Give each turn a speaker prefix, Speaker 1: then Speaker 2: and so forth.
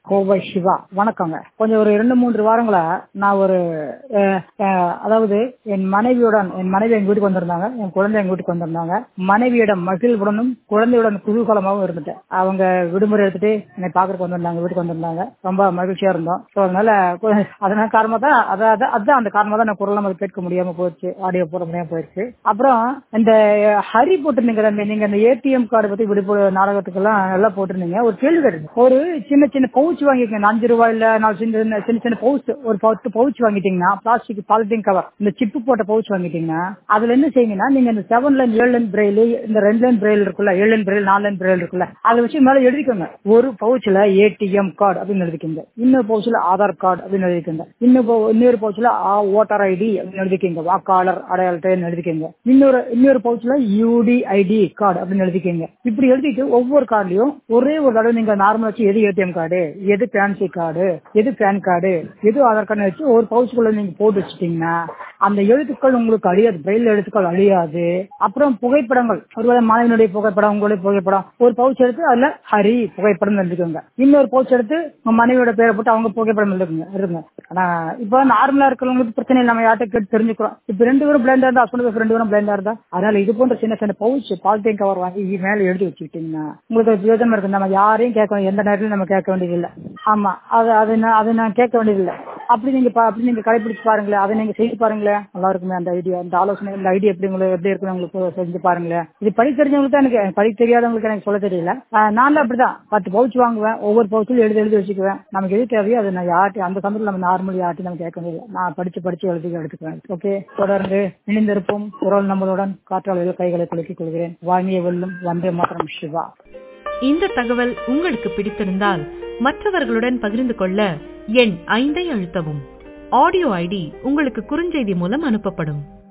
Speaker 1: கோவை சிவா வணக்கங்க கொஞ்சம் ஒரு இரண்டு மூன்று வாரங்களா நான் ஒரு அஹ், அஹ், அதாவது என் மனைவியுடன் என் மனைவி எங்க வீட்டுக்கு வந்திருந்தாங்க என் குழந்தை எங்க வீட்டுக்கு வந்திருந்தாங்க மனைவியிடம் மகிழ்வுடனும் குழந்தையுடன் குதூகலமாகவும் இருந்துட்டேன் அவங்க விடுமுறை எடுத்துட்டு என்னை பாக்குறதுக்கு வந்திருந்தாங்க வீட்டுக்கு வந்திருந்தாங்க ரொம்ப மகிழ்ச்சியா இருந்தோம் ஸோ அதனால கு- அதனால காரணமா தான் அத- அத- அதான் அந்த காரணமா தான் நான் குரல் நம்ம கேட்க முடியாம போயிடுச்சு ஆடியோ போட முடியாம போயிடுச்சு அப்புறம் இந்த ஹரி போட்டிருந்தீங்க ரம்யா, நீங்க அந்த ஏடிஎம் கார்டு பத்தி விடுப்பு நாடகத்துக்கெல்லாம் நல்லா போட்டிருந்தீங்க ஒரு கேள்வி கேட்டு ஒரு சின்ன சின்ன பவுச் வாங்கிக்கங்க அஞ்சு ரூபாயில நாலு சின்ன சின்ன சின்ன சின்ன பவுச் ஒரு பத்து பவுச் வாங்கிட்டீங்கன்னா பிளாஸ்டிக் பாலித்தீன் கவர் இந்த சிப்பு போட்ட பவுச் வாங்கிட்டீங்கன்னா அதுல என்ன செய்யுங்கன்னா நீங்க இந்த செவன் லைன் ஏழு லைன் பிரெயில் இந்த ரெண்டு லைன் பிரெயில் இருக்குல்ல ஏழு லைன் பிரெயில் நாலு லைன் பிரெயில் இருக்குல்ல அதை வச்சு மேல எழுதிக்கோங்க ஒரு பவுச்ல ஏடிஎம் கார்டு அப்படின்னு எழுதிக்கோங்க இன்னொரு பவுச்ல ஆதார் கார்டு அப்படின்னு எழுதிக்கோங்க இன்னும் பவு- இன்னொரு பவுச்ல ஓட்டர் ஐடி அப்படின்னு எழுதிக்கோங்க வாக்காளர் அடையாள அட்டைன்னு எழுதிக்கோங்க இன்னொரு இன்னொரு பவுச்ல யூடிஐடி கார்டு அப்படின்னு எழுதிக்கோங்க இப்படி எழுதிட்டு ஒவ்வொரு கார்டுலயும் ஒரே ஒரு தடவை நீங்க நார்மல் வச்சு எது ஏடிஎம் கார்டு எது பேன்சி கார்டு எது பேன் கார்டு எது ஆதார் கார்டு வச்சு ஒரு பவுச்சுக்குள்ள நீங்க போட்டு வச்சுட்டீங்கன்னா அந்த எழுத்துக்கள் உங்களுக்கு அழியாது பிரெயில் எழுத்துக்கள் அழியாது அப்புறம் புகைப்படங்கள் ஒருவேளை மாணவனுடைய புகைப்படம் உங்களுடைய புகைப்படம் ஒரு பவுச் எடுத்து அதுல ஹரி புகைப்படம் எழுதிக்கோங்க இன்னொரு பவுச் எடுத்து உங்க மனைவியோட பேரை போட்டு அவங்க புகைப்படம் எழுதுங்க இருங்க ஆனா இப்போ நார்மலா இருக்கிறவங்களுக்கு பிரச்சனை இல்லை நம்ம யார்கிட்ட கேட்டு தெரிஞ்சுக்கிறோம் இப்ப ரெண்டு பேரும் பிளைண்டா இருந்தா ஹஸ்பண்ட் ரெண்டு பேரும் பிளைண்டா இருந்தா அதனால இது போன்ற சின்ன சின்ன பவுச் பாலித்தீன் கவர் வாங்கி இது மேல எழுதி வச்சுக்கிட்டீங்கன்னா உங்களுக்கு ஒரு பிரயோஜனம் இருக்கு நம்ம யாரையும் கேட்க வேண்டிய- எந்த நேரத்திலும் நம்ம கேட்க வேண்டியது இல்ல ஆமா அது அது நான் அது நான் கேட்க வேண்டியது இல்ல அப்படி நீங்க பா- அப்படி நீங்க கடைபிடிச்சு பாருங்களேன் அதை நீங்க செய்து பாருங்களேன் நல்லா இருக்குமே அந்த ஐடியா அந்த ஆலோசனை இந்த ஐடியா எப்படி உங்களுக்கு எப்படி இருக்குன்னு உங்களுக்கு செஞ்சு பாருங்களேன் இது படி தெரிஞ்சவங்களுக்கு தான் எனக்கு படி தெரியாதவங்களுக்கு எனக்கு சொல்ல தெரியல ஆஹ் நானும் அப்படிதான் பத்து பவுச் வாங்குவேன் ஒவ்வொரு பவுச்சிலும் எழுதி எழுதி வச்சுக்குவேன் நமக்கு எது தேவையோ அதை நான் யார்ட்டி அந்த சமயத்தில் நம்ம நார்மல் யார்ட்டி நம்ம கேட்க வேண்டியது நான் படிச்சு படிச்சு எழுதி எடுத்துக்குவேன் ஓகே தொடர்ந்து இணைந்திருப்போம் குரல் நம்மளுடன் காற்றாலையில் கைகளை குலுக்கிக் கொள்கிறேன் வாங்கிய வெல்லும் வந்தே மாத்திரம் சிவா
Speaker 2: இந்த தகவல் உங்களுக்கு பிடித்திருந்தால் மற்றவர்களுடன் பகிர்ந்து கொள்ள எண் ஐந்தை அழுத்தவும் ஆடியோ ஐடி உங்களுக்கு குறுஞ்செய்தி மூலம் அனுப்பப்படும்